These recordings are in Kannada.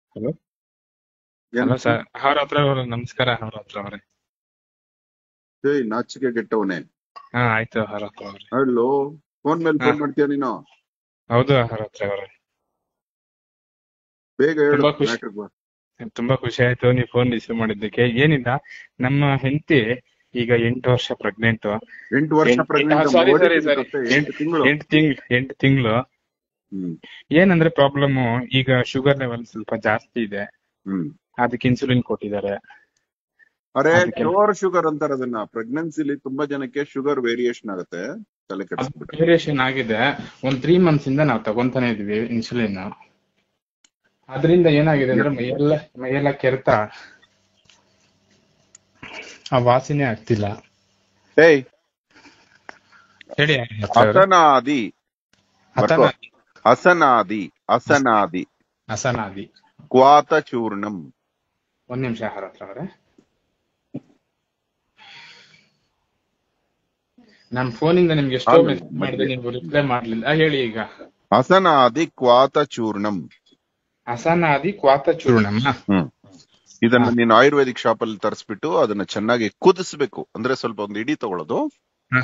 ಹಲೋ ಏನ್ ಹಲೋ ಸರ್ ಅವ್ರ ಹತ್ರ ಅವ್ರು ನಮಸ್ಕಾರ ಅವ್ರ ಹತ್ರ ಅವ್ರೆ ಏಯ್ ನಾಚಿಕೆ ಗೆಟ್ಟವನೆ ಹಾ ಆಯ್ತು ಅವ್ರ ಹತ್ರ ಅವ್ರೆ ಹಲೋ ಫೋನ್ ಮೇಲೆ ಫೋನ್ ಮಾಡ್ತೀಯ ನೀನು ಹೌದು ಅವ್ರ ಹತ್ರ ಅವ್ರೆ ಬೇಗ ಹೇಳು ತುಂಬಾ ಖುಷಿ. matter ಬಾ. ತುಂಬಾ ಖುಷಿ ಆಯ್ತು ನೀವು ಫೋನ್ ರಿಸೀವ್ ಮಾಡಿದ್ದಕ್ಕೆ ಏನಿಲ್ಲ ನಮ್ಮ ಹೆಂಡತಿ ಈಗ ಎಂಟು ವರ್ಷ ಪ್ರೆಗ್ನೆಂಟ್ ಎಂಟು ವರ್ಷ ಎಂಟ್- ಪ್ರೆಗ್ನೆಂಟ್ ಹಾ, sorry, sorry, sorry. ಎಂಟು ತಿಂಗಳು ಎಂಟು ತಿಂಗ್ ಎಂಟು ತಿಂಗಳು ಹ್ಮ್ ಏನಂದ್ರೆ ಪ್ರಾಬ್ಲಮ್ ಈಗ ಶುಗರ್ ಲೆವೆಲ್ ಸ್ವಲ್ಪ ಜಾಸ್ತಿ ಇದೆ ಹ್ಮ್ ಅದಕ್ಕೆ ಇನ್ಸುಲಿನ್ ಕೊಟ್ಟಿದ್ದಾರೆ ಅರೆ ಅದಕ್ಕೆ- ಪ್ಯೂರ್ ಶುಗರ್ ಅಂತಾರ ಅದನ್ನ ಪ್ರೆಗ್ನೆನ್ಸಿಲಿ ತುಂಬಾ ಜನಕ್ಕೆ ಶುಗರ್ ವೇರಿಯೇಷನ್ ಆಗುತ್ತೆ ತಲೆ ಕೆಡಿಸ್ಬಿಟ್ರೆ ವೇರಿಯೇಷನ್ ಆಗಿದೆ ಒಂದ್ ತ್ರೀ ಮಂತ್ಸ್ ಇಂದ ನಾವು ತಗೊಂತಾನೆ ಇದೀವಿ ಇನ್ಸುಲಿನ್ ಅದರಿಂದ ಏನಾಗಿದೆ ಅಂದ್ರೆ ಮೈಯೆಲ್ಲ ಮೈಯೆಲ್ಲ ಕೆರೆತ ಆ ವಾಸನೆ ಆಗ್ತಿಲ್ಲ ಏಯ್ ಹೇಳಿ ಹಸನಾದಿ ಹತನ ಹಸನಾದಿ ಹಸನಾದಿ ಹಸನಾದಿ ಕ್ವಾತ ಚೂರ್ಣಂ ಒಂದ್ ನಿಮಿಷ ಆಹಾರ ಹತ್ರ ಅವ್ರೆ ನಮ್ ಫೋನಿಂದ ನಿಮ್ಗೆ ಎಷ್ಟೋ ಹೌದು, ಮೆಸೇಜ್ ಮಾಡಿದೆ ಮಧ್ಯ. ನೀವು ರಿಪ್ಲೈ ಮಾಡ್ಲಿಲ್ಲ ಆ, ಹೇಳಿ ಈಗ ಹಸನಾದಿ ಕ್ವಾತ ಚೂರ್ಣಂ ಹಸನಾದಿ ಕ್ವಾತ ಚೂರ್ಣಂ ಹ್ಮ್ ಇದನ್ನ ಹಾ. ನೀನು ಆಯುರ್ವೇದಿಕ್ ಶಾಪ್ ಅಲ್ಲಿ ತರಿಸ್ಬಿಟ್ಟು ಅದನ್ನ ಚೆನ್ನಾಗಿ ಕುದಿಸ್ಬೇಕು ಅಂದ್ರೆ ಸ್ವಲ್ಪ ಒಂದು ಇಡಿ ತಗೊಳ್ಳೋದು ಹ.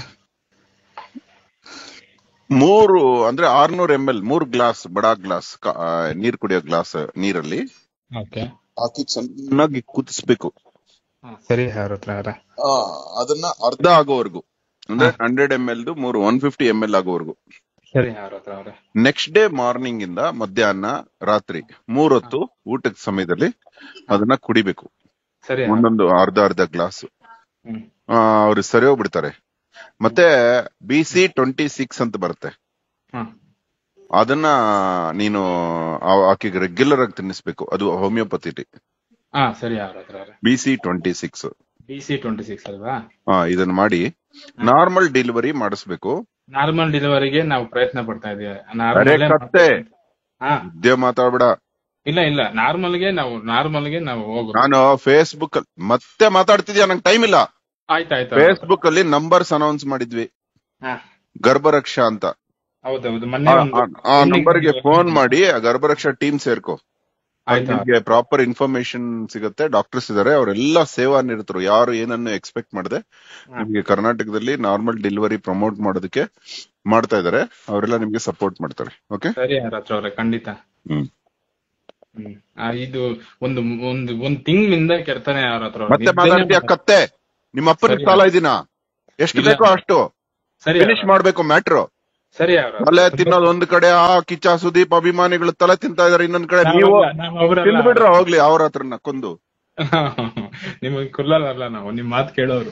ಮೂರು ಅಂದ್ರೆ ಆರ್ನೂರ್ ಎಂ ಎಲ್ ಮೂರ್ ಗ್ಲಾಸ್ ಬಡಾ ಗ್ಲಾಸ್ ನೀರ್ ಕುಡಿಯೋ ಗ್ಲಾಸ್ ನೀರಲ್ಲಿ ಓಕೆ ಹಾಕಿ ಚೆನ್ನಾಗಿ ಕುದಿಸ್ಬೇಕು ಸರಿ ಅವ್ರ ಹತ್ರ ಅವ್ರೆ ಆ, ಅದನ್ನ ಅರ್ಧ ಆಗೋವರೆಗೂ ಅಂದ್ರೆ ಹಂಡ್ರೆಡ್ ಎಂ ಎಲ್ ಮೂರು ಒನ್ ಫಿಫ್ಟಿ ಎಂ ಎಲ್ ಆಗೋವರೆಗೂ ಸರಿ ಅವ್ರ ಹತ್ರ ಅವ್ರೆ ನೆಕ್ಸ್ಟ್ ಡೇ ಮಾರ್ನಿಂಗ್ ಇಂದ ಮಧ್ಯಾಹ್ನ ರಾತ್ರಿ ಮೂರೊತ್ತು ಊಟದ ಸಮಯದಲ್ಲಿ ಅದನ್ನ ಕುಡಿಬೇಕು ಸರಿ ಅವ್ರೆ. ಒಂದೊಂದು ಅರ್ಧ ಅರ್ಧ ಗ್ಲಾಸ್ ಹ್ಮ್ ಅವ್ರು ಸರಿ ಹೋಗ್ಬಿಡ್ತಾರೆ ಮತ್ತೆ ಬಿ ಸಿ ಟ್ವೆಂಟಿ ಸಿಕ್ಸ್ ಅಂತ ಬರುತ್ತೆ ಹ್ಮ್ ಅದನ್ನ ನೀನು ಆ- ಆಕೆಗೆ ರೆಗ್ಯುಲರ್ ಆಗಿ ತಿನ್ನಿಸ್ಬೇಕು ಅದು ಹೋಮಿಯೋಪತಿ ಹಾ ಸರಿ ಅವ್ರ ಹತ್ರ ಅವ್ರೆ B C twenty six B C twenty six ಅಲ್ವಾ ಇದನ್ನ ಮಾಡಿ ನಾರ್ಮಲ್ ಡೆಲಿವರಿ ಮಾಡಿಸ್ಬೇಕು ನಾರ್ಮಲ್ ಡೆಲಿವರಿಗೆ ನಾವು ಪ್ರಯತ್ನ ಪಡ್ತಾ ಇದೀವಿ ಅರೆ ನಾರ್ಮಲ್ ಕತ್ತೆ ಹಾ ಇದ್ದೇ ಮಾತಾಡ್ಬೇಡ ಇಲ್ಲ ಇಲ್ಲ ನಾರ್ಮಲ್ ಗೆ ನಾವು ನಾರ್ಮಲ್ ಗೆ ನಾವು ಹೋಗೋದು ನಾನು ಫೇಸ್ಬುಕ್ ಅಲ್ಲಿ ಮತ್ತೆ ಮಾತಾಡ್ತಿದ್ಯಾ ನಂಗೆ ಟೈಮ್ ಇಲ್ಲ ಆಯ್ತಾಯ್ತು ಫೇಸ್ಬುಕ್ ಅಲ್ಲಿ ನಂಬರ್ಸ್ ಅನೌನ್ಸ್ ಮಾಡಿದ್ವಿ ಹಾ ಗರ್ಭರಕ್ಷಾ ಅಂತ ಹೌದೌದು ಆ- ಮೊನ್ನೆ ಒಂದು ಆ- ಆ ನಂಬರ್ಗೆ ಫೋನ್ ಮಾಡಿ ಆ ಗರ್ಭರಕ್ಷಾ ಟೀಮ್ ಸೇರ್ಕೋ ಆಯ್ತು ನಿಮ್ಗೆ ಪ್ರಾಪರ್ ಇನ್ಫಾರ್ಮೇಶನ್ ಸಿಗುತ್ತೆ ಡಾಕ್ಟರ್ಸ್ ಇದಾರೆ ಅವರೆಲ್ಲ ಸೇವಾ ನಿರತರು ಯಾರು ಏನನ್ನು ಎಕ್ಸ್ಪೆಕ್ಟ್ ಮಾಡದೆ ಹಾ. ನಿಮ್ಗೆ ಕರ್ನಾಟಕದಲ್ಲಿ ನಾರ್ಮಲ್ ಡೆಲಿವರಿ ಪ್ರಮೋಟ್ ಮಾಡೋದಕ್ಕೆ ಮಾಡ್ತಾ ಇದಾರೆ ಅವರೆಲ್ಲ ನಿಮ್ಗೆ ಸಪೋರ್ಟ್ ಮಾಡ್ತಾರೆ ಓಕೆ ಸರಿ ಅವ್ರ ಹತ್ರ ಅವ್ರೆ ಖಂಡಿತ ಹ್ಮ್ ಹ್ಮ್ ಆ, ಇದು ಒಂದು ಒಂದು ಒಂದ್ ತಿಂಗಳಿಂದ ಕೆರ್ತಾನೆ ಅವ್ರ ಹತ್ರ ಅವ್ರೆ. ಮತ್ತೆ ನಿದ್ದೆನೇ ಮಾತಾಡ್ತೀಯ ಮಾಡಲ್ಲ. ಕತ್ತೆ ನಿಮ್ಮ ಅಪ್ಪನ ಸರಿ. ಸಾಲ ಇದೀನ ಎಷ್ಟು ಇಲ್ಲ. ಬೇಕೋ ಅಷ್ಟು ಸರಿ ಫಿನಿಶ್ ಅವ್ರ- ಮಾಡ್ಬೇಕು ಮ್ಯಾಟ್ರು ಸರಿ ಅವ್ರ ಹತ್ರ. ತಲೆ ತಿನ್ನೋದು ಒಂದ್ ಕಡೆ ಆ ಕಿಚ್ಚ ಸುದೀಪ್ ಅಭಿಮಾನಿಗಳು ತಲೆ ತಿಂತಾ ಇದಾರೆ ಇನ್ನೊಂದ್ ಕಡೆ ನೀವು ನಾವಲ್ಲ, ನಾವು ಅವ್ರಲ್ಲ. ತಿಂದ್ಬಿಟ್ರೆ ಹೋಗ್ಲಿ ಅವ್ರ ಹತ್ರನ ಕೊಂದು ನಿಮಗೆ ಕುಲ್ಲಲ್ಲ ನಾವು ನಿಮ್ ಮಾತು ಕೇಳೋರು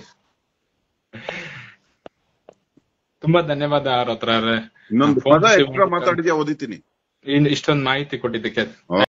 ತುಂಬಾ ಧನ್ಯವಾದ ಅವ್ರ ಹತ್ರ ಅವ್ರೆ. ಇನ್ನೊಂದು ಫೋನ್ ಪದ ರಿಸೀವ್ ಎಕ್ಸ್ಟ್ರಾ ಮಾಡಿದ್ದಕ್ಕೆ. ಮಾತಾಡಿದ್ಯಾ ಓದಿತೀನಿ ಇನ್- ಇಷ್ಟೊಂದು ಮಾಹಿತಿ ಕೊಟ್ಟಿದ್ದಕ್ಕೆ